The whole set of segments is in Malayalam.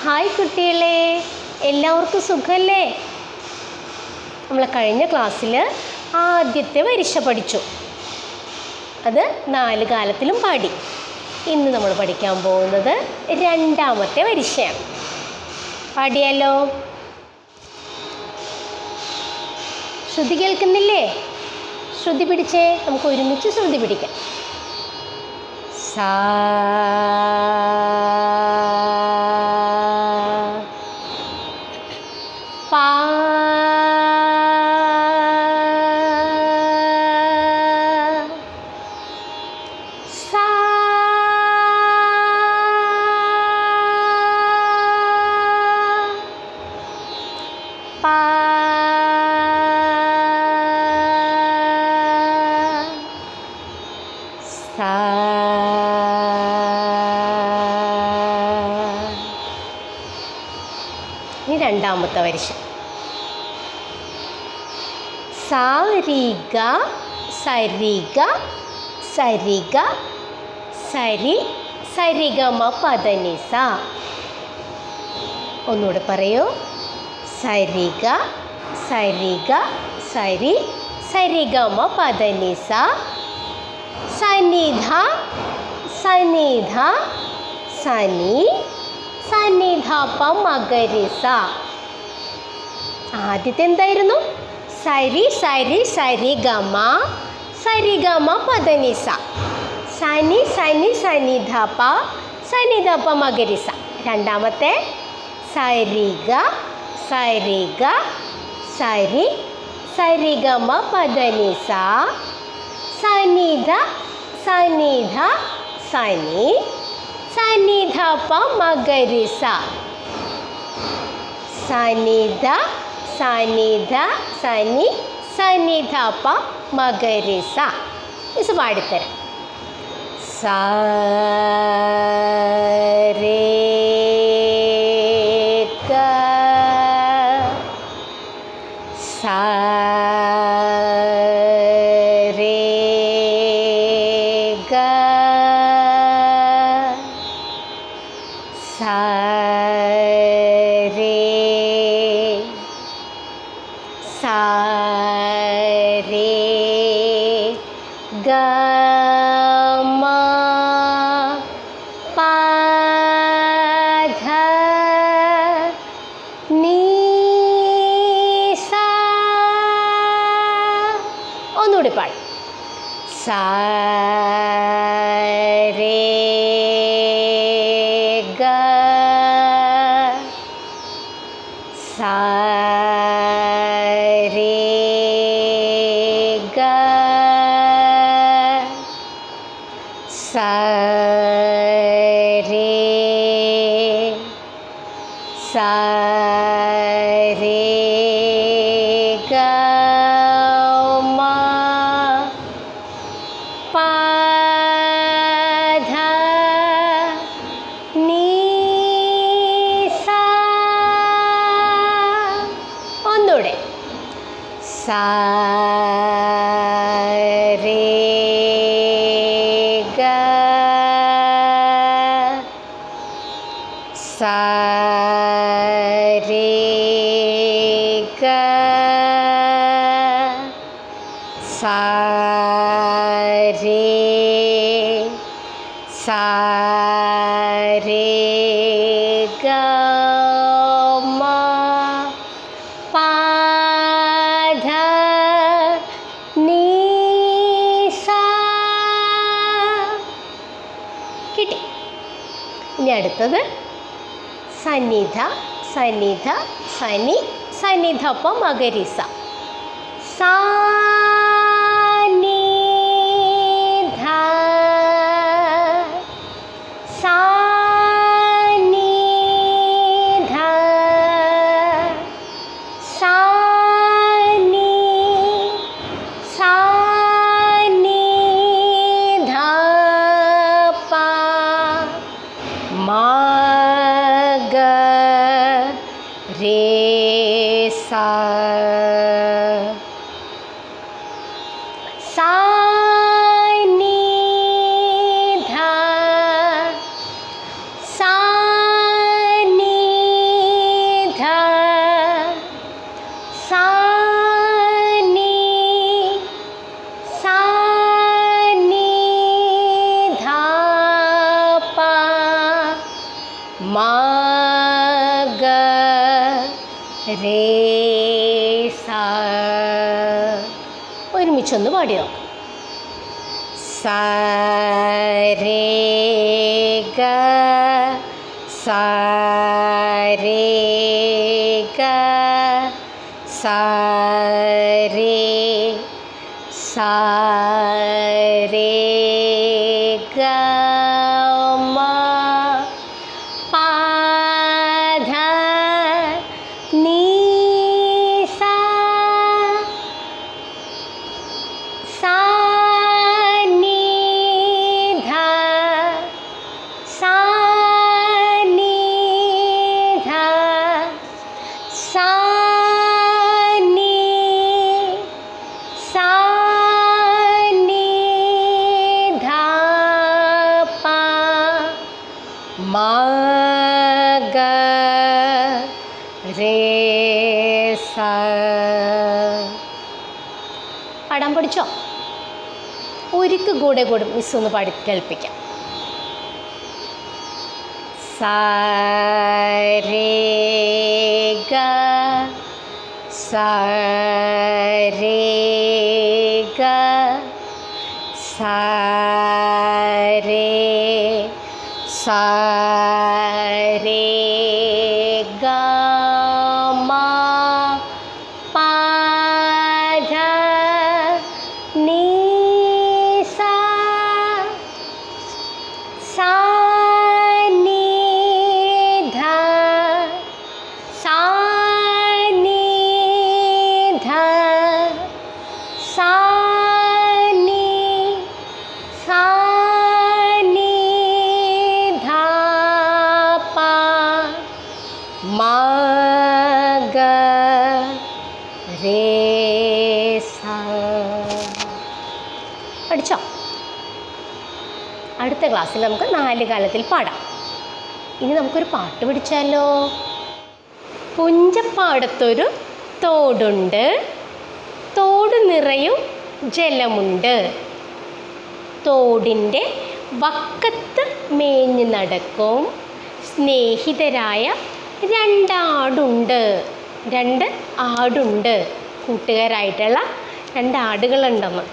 ഹായ് കുട്ടികളെ എല്ലാവർക്കും സുഖമല്ലേ നമ്മൾ കഴിഞ്ഞ ക്ലാസ്സിൽ ആദ്യത്തെ വരിശ പഠിച്ചു അത് നാല് കാലത്തിലും പാടി ഇന്ന് നമ്മൾ പഠിക്കാൻ പോകുന്നത് രണ്ടാമത്തെ വരിശയാണ് പാടിയാലോ ശ്രുതി കേൾക്കുന്നില്ലേ ശ്രുതി പിടിച്ചേ നമുക്ക് ഒരുമിച്ച് ശ്രുതി പിടിക്കാം സാ പാ സാ പാ സാ ഇനി രണ്ടാമത്തെ വരിശ സാരിഗ സരിഗ സരിഗ സരി സരിഗമ പദനിസ ഒന്നുകൂടെ പറയൂ സരിഗ സരിഗ സരി സരിഗമ പദനിസ സന്നിധ സന്നിധ സനി സന്നിധ പ മകരിസ ആദ്യത്തെ എന്തായിരുന്നു സരി സരി സരി ഗമ സരി ഗമ പദനിസ സനി സനി സനിധ പ സനിധ പ മകരിസ രണ്ടാമത്തെ സരിഗ സരിഗ സരി സരിഗമ പദനിസ സനിധ സനിധ സനി സനിധ പ മകരിസ സനിധ സനിധ സനി സനിധ പ മകരിസ ഇത് പാടിത്തരാം സ രേ ക സ രേ ഗ സ രേ സ രേ ഗ മ പ ധ നീ സ ഒന്നുകൂടി പാടി സ രേ ഗ സ രേ ഗ സ രേ സ രേ ഗ മ പ ധ നീ സ ഒന്നൂടെ സ രേ ഗ സ രേ ഗ സ രേ സ രേ ഗ മ പ ധ നീ സ കിട്ടി ഇനി അടുത്തത് സന്നിധ സന്നിധ സനി സന്നിധപ്പ മകരിസ സാനിധ സാനിധ സാനി സാനിധ പ മഗ രേ സ സാനിധ മാ ഗ രേ സാ ഒരുമിച്ചൊന്ന് പാടി നോക്കാം സ രേ ഗ സ രേ ഗ സ രേ സ രേ ഗ മ പ ധ നീ സാ सा नी ध सा नी ध सा नी सा नी ध पा मा ग रे सा പാടാൻ പഠിച്ചോ ഒരിക്കൽ കൂടെ കൂടെ മിസ് ഒന്ന് പാടി കേൾപ്പിക്കാം സ രേ ഗ സ രേ ഗ സ രേ സ രേ ഗ മ പ ധ നീ സാ സാ നീ ധ സാ നീ ധ സാ നീ സാ നീ ധ പ മാ ഗ രേ സാ പഠിച്ചോ അടുത്ത ക്ലാസ്സിൽ നമുക്ക് നാല് കാലത്തിൽ പാടാം ഇനി നമുക്കൊരു പാട്ട് പിടിച്ചാലോ പുഞ്ചപ്പാടത്തൊരു തോടുണ്ട് തോട് നിറയും ജലമുണ്ട് തോടിൻ്റെ വക്കത്ത് മേഞ്ഞു നടക്കും സ്നേഹിതരായ രണ്ടാടുണ്ട് രണ്ട് ആടുണ്ട് കൂട്ടുകാരായിട്ടുള്ള രണ്ട് ആടുകളുണ്ടെന്ന്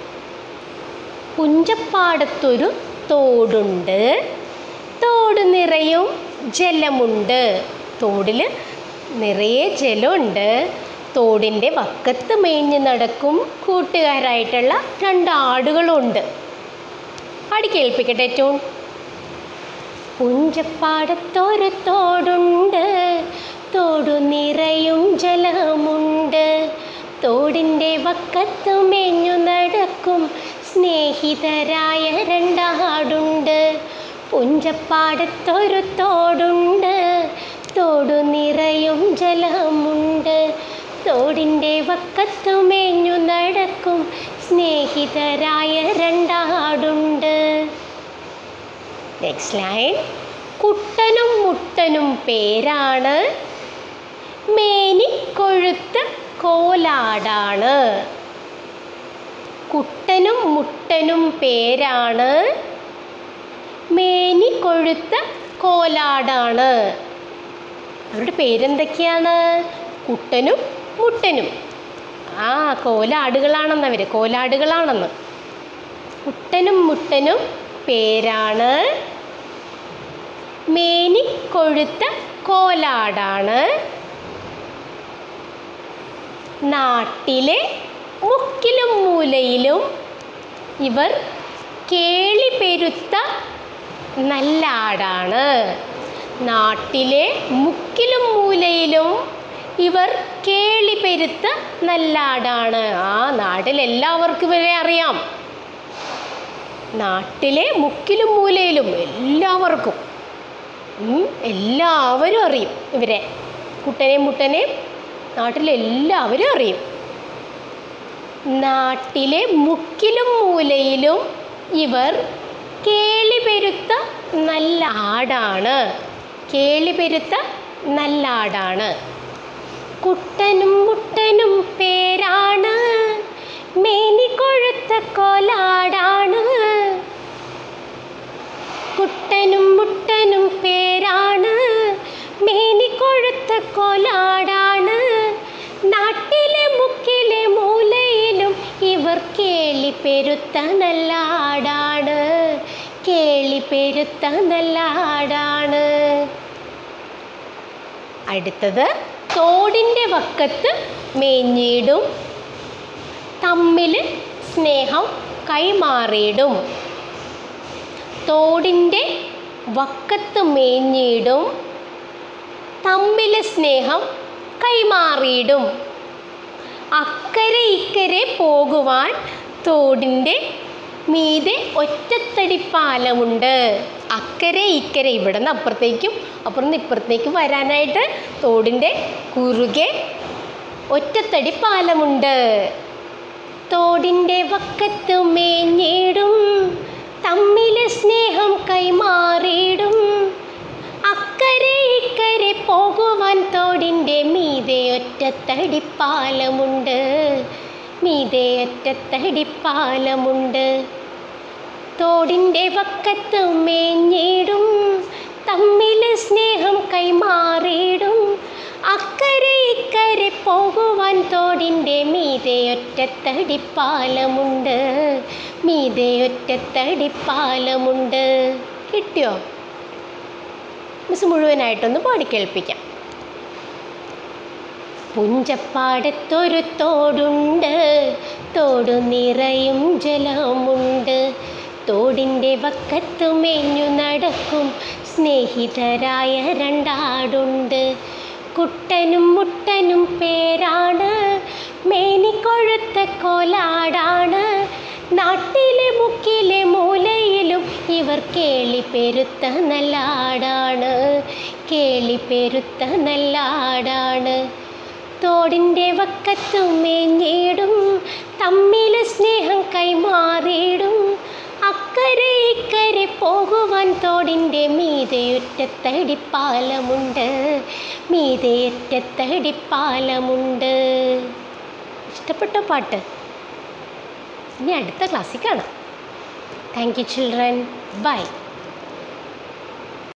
പുഞ്ചപ്പാടത്തൊരു തോടുണ്ട് തോട് നിറയും ജലമുണ്ട് തോടിൽ നിറയെ ജലമുണ്ട് തോടിൻ്റെ വക്കത്ത് മേഞ്ഞ് നടക്കും കൂട്ടുകാരായിട്ടുള്ള രണ്ട് ആടുകളുണ്ട് പാടി കേൾപ്പിക്കട്ടെ ട്യൂൺ പുഞ്ചപ്പാടത്തൊരു തോടുണ്ട് തോടു നിറയും ജലമുണ്ട് തോടിൻ്റെ വക്കത്ത് മേഞ്ഞു നടക്കും സ്നേഹിതരായ രണ്ടാടുണ്ട് പുഞ്ചപ്പാടത്തൊരു തോടുണ്ട് തോടു നിറയും ജലമുണ്ട് തോടിൻ്റെ വക്കത്തു മേഞ്ഞു നടക്കും സ്നേഹിതരായ രണ്ടാടുണ്ട് നെക്സ്റ്റ് ലൈൻ കുട്ടനും മുട്ടനും പേരാണ് മേനി കൊഴുത്ത കോലാടാണ് കുട്ടനും മുട്ടനും പേരാണ് മേനി കൊഴുത്ത കോലാടാണ് അവരുടെ പേരെന്തൊക്കെയാണ് കുട്ടനും മുട്ടനും ആ കോലാടുകളാണെന്ന് അവർ കോലാടുകളാണെന്ന് കുട്ടനും മുട്ടനും പേരാണ് മേനി കൊഴുത്ത കോലാടാണ് നാട്ടിലെ മുക്കിലും മൂലയിലും ഇവർ കേളി പെരുത്ത നല്ല ആടാണ് നാട്ടിലെ മുക്കിലും മൂലയിലും ഇവർ കേളി പെരുത്ത നല്ല ആടാണ് ആ നാട്ടിൽ എല്ലാവർക്കും ഇവരെ അറിയാം നാട്ടിലെ മുക്കിലും മൂലയിലും എല്ലാവർക്കും ഉം, എല്ലാവരും അറിയും ഇവരെ കുട്ടനെയും മുട്ടനെയും നാട്ടിലെല്ലാവരും അറിയും നാട്ടിലെ മുക്കിലും മൂലയിലും ഇവർ കേളി പെരുത്ത നല്ല ആടാണ് കേളി പെരുത്ത നല്ല ആടാണ് കുട്ടനും മുട്ടനും പേരാണ് മേനി കൊഴുത്ത കോലാടാണ് കുട്ടനും മുട്ടനും പേരാണ് കോലാടാണ് നാട്ടിലെ മുക്കിലെ മൂലയിലും ഇവർ കേളി പെരുത്ത നല്ല ആടാണ് കേളി പെരുത്ത നല്ല ആടാണ് അടുത്തത് തോടിൻ്റെ വക്കത്ത് മേഞ്ഞിടും തമ്മിൽ സ്നേഹം കൈമാറിയിടും തോടിൻ്റെ വക്കത്ത് മേഞ്ഞിടും തമ്മിൽ സ്നേഹം കൈമാറിയിടും അക്കരെ ഇക്കരെ പോകുവാൻ തോടിൻ്റെ മീതെ ഒറ്റത്തടിപ്പാലമുണ്ട് അക്കരെ ഇക്കരെ ഇവിടെ നിന്ന് അപ്പുറത്തേക്കും അപ്പുറം നിന്ന് ഇപ്പുറത്തേക്കും വരാനായിട്ട് തോടിൻ്റെ കുറുകെ ഒറ്റത്തടിപ്പാലമുണ്ട് തോടിൻ്റെ വക്കത്ത് മേഞ്ഞിടും തമ്മിൽ സ്നേഹം കൈമാറിയിടും അക്കരെ ഇക്കരെ പോകുവാൻ തോടിൻ്റെ മീതെ ഒറ്റത്തടിപ്പാലമുണ്ട് മീതെ ഒറ്റത്തടിപ്പാലമുണ്ട് തോടിൻ്റെ വക്കത്ത് മേഞ്ഞിടും തമ്മിൽ സ്നേഹം കൈമാറിയിടും അക്കരെ ഇക്കരെ പോകുവാൻ തോടിൻ്റെ മീതെ ഒറ്റത്തടിപ്പാലമുണ്ട് മീതെ ഒറ്റത്തടിപ്പാലമുണ്ട് കിട്ടിയോ മിസ് മുഴുവനായിട്ടൊന്ന് പാടി കേൾപ്പിക്കാം പുഞ്ചപ്പാടത്തൊരു തോടുണ്ട് തോടു നിറയും ജലമുണ്ട് തോടിൻ്റെ വക്കത്ത് മേഞ്ഞു നടക്കും സ്നേഹിതരായ രണ്ടാടുണ്ട് കുട്ടനും മുട്ടനും പേരാണ് മേനിക്കൊഴുത്ത കോലാടാണ് നാട്ടിലെ മുക്കിലെ മൂലയിലും ഇവർ കേളി പെരുത്ത നല്ല ആടാണ് കേളി പെരുത്ത നല്ല ആടാണ് തോടിൻ്റെ വക്കത്തു മേഞ്ഞിടും തമ്മിൽ സ്നേഹം കൈമാറിയിടും അക്കരെ ഇക്കരെ പോകുവാൻ തോടിൻ്റെ മീതെയൊറ്റത്തടിപ്പാലമുണ്ട് മീതെയൊറ്റത്തടിപ്പാലമുണ്ട് ഇഷ്ടപ്പെട്ട പാട്ട് ഇനി അടുത്ത ക്ലാസ്സിൽ കാണാം താങ്ക് യു ചിൽഡ്രൻ ബൈ